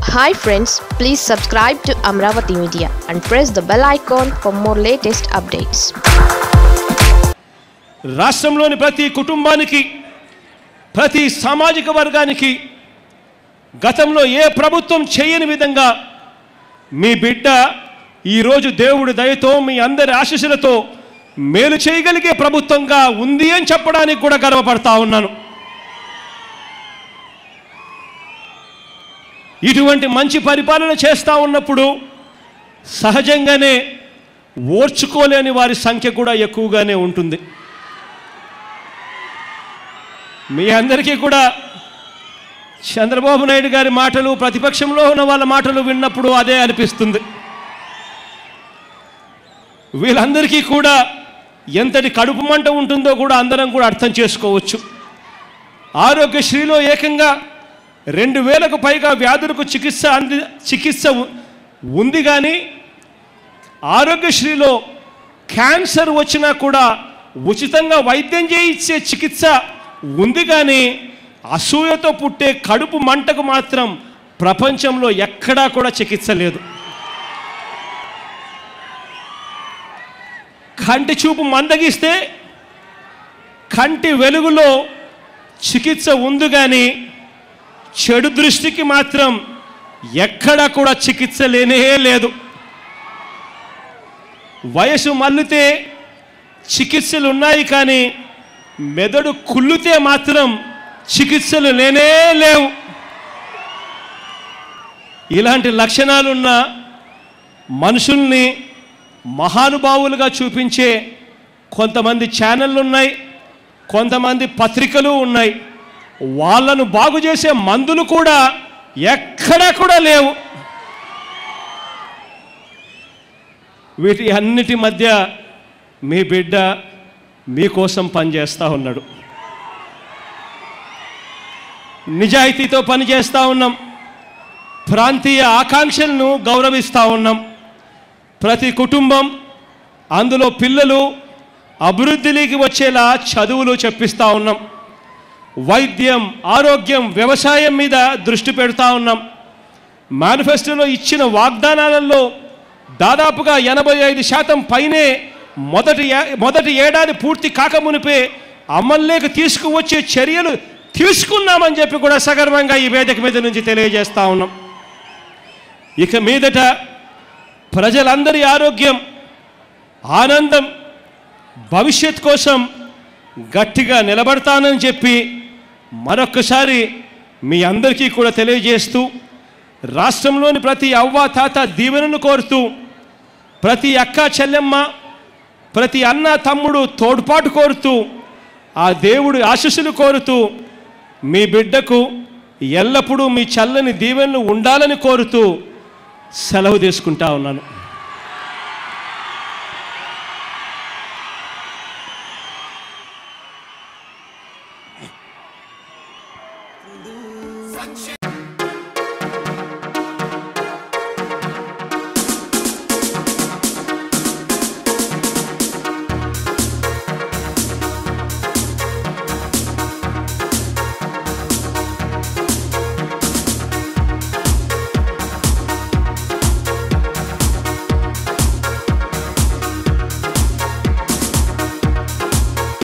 hi friends please subscribe to Amaravati media and press the bell icon for more latest updates రాష్ట్రంలోని ప్రతి కుటుంబానికి ప్రతి సామాజిక వర్గానికి గతంలో ఏ ప్రభుత్వం చేయని విధంగా మీ బిడ్డ ఈరోజు దేవుడి దయతో మీ అందరి ఆశీస్సులతో మేలు చేయగలిగే ప్రభుత్వంగా ఉంది అని చెప్పడానికి కూడా గర్వపడతా ఉన్నాను ఇటువంటి మంచి పరిపాలన చేస్తూ ఉన్నప్పుడు సహజంగానే ఓర్చుకోలేని వారి సంఖ్య కూడా ఎక్కువగానే ఉంటుంది మీ అందరికీ కూడా చంద్రబాబు నాయుడు గారి మాటలు ప్రతిపక్షంలో ఉన్న వాళ్ళ మాటలు విన్నప్పుడు అదే అనిపిస్తుంది వీళ్ళందరికీ కూడా ఎంతటి కడుపు మంట ఉంటుందో కూడా అందరం కూడా అర్థం చేసుకోవచ్చు ఆరోగ్యశ్రీలో ఏకంగా రెండు వేలకు పైగా వ్యాధులకు చికిత్స అంది చికిత్స ఉ- ఉంది కానీ ఆరోగ్యశ్రీలో క్యాన్సర్ వచ్చినా కూడా ఉచితంగా వైద్యం చేయించే చికిత్స ఉంది కానీ అసూయతో పుట్టే కడుపు మంటకు మాత్రం ప్రపంచంలో ఎక్కడా కూడా చికిత్స లేదు కంటి చూపు మందగిస్తే కంటి వెలుగులో చికిత్స ఉంది కానీ చెడు దృష్టికి మాత్రం ఎక్కడా కూడా చికిత్స లేనే లేదు వయసు మల్లితే చికిత్సలు ఉన్నాయి కానీ మెదడు కుళ్ళితే మాత్రం చికిత్సలు లేనే లేవు ఇలాంటి లక్షణాలున్న మనుషుల్ని మహానుభావులుగా చూపించే కొంతమంది ఛానళ్ళు ఉన్నాయి కొంతమంది పత్రికలు ఉన్నాయి వాళ్ళను బాగు చేసే మందులు కూడా ఎక్కడా కూడా లేవు వీటి అన్నిటి మధ్య మీ బిడ్డ మీకోసం పనిచేస్తూ ఉన్నాడు నిజాయితీతో పనిచేస్తూ ఉన్నాం ప్రాంతీయ ఆకాంక్షలను గౌరవిస్తూ ఉన్నాం ప్రతి కుటుంబం అందులో పిల్లలు అభివృద్ధిలోకి వచ్చేలా చదువులు చెప్పిస్తూ ఉన్నాం వైద్యం ఆరోగ్యం వ్యవసాయం మీద దృష్టి పెడతా ఉన్నాం మేనిఫెస్టోలో ఇచ్చిన వాగ్దానాలలో దాదాపుగా ఎనభై ఐదు శాతం పైనే మొదటి ఏ- మొదటి ఏడాది పూర్తి కాకమునిపే అమల్లోకి తీసుకువచ్చే చర్యలు తీసుకున్నామని చెప్పి కూడా సగర్వంగా ఈ వేదిక మీద నుంచి తెలియజేస్తా ఉన్నాం ఇక మీదట ప్రజలందరి ఆరోగ్యం ఆనందం భవిష్యత్ కోసం గట్టిగా నిలబడతానని చెప్పి మరొక్కసారి మీ అందరికీ కూడా తెలియజేస్తూ రాష్ట్రంలోని ప్రతి అవ్వ తాత దీవెనను కోరుతూ ప్రతి అక్క చెల్లెమ్మ ప్రతి అన్న తమ్ముడు తోడ్పాటు కోరుతూ ఆ దేవుడి ఆశీస్సులు కోరుతూ మీ బిడ్డకు ఎల్లప్పుడూ మీ చల్లని దీవెనలు ఉండాలని కోరుతూ సెలవు తీసుకుంటా ఉన్నాను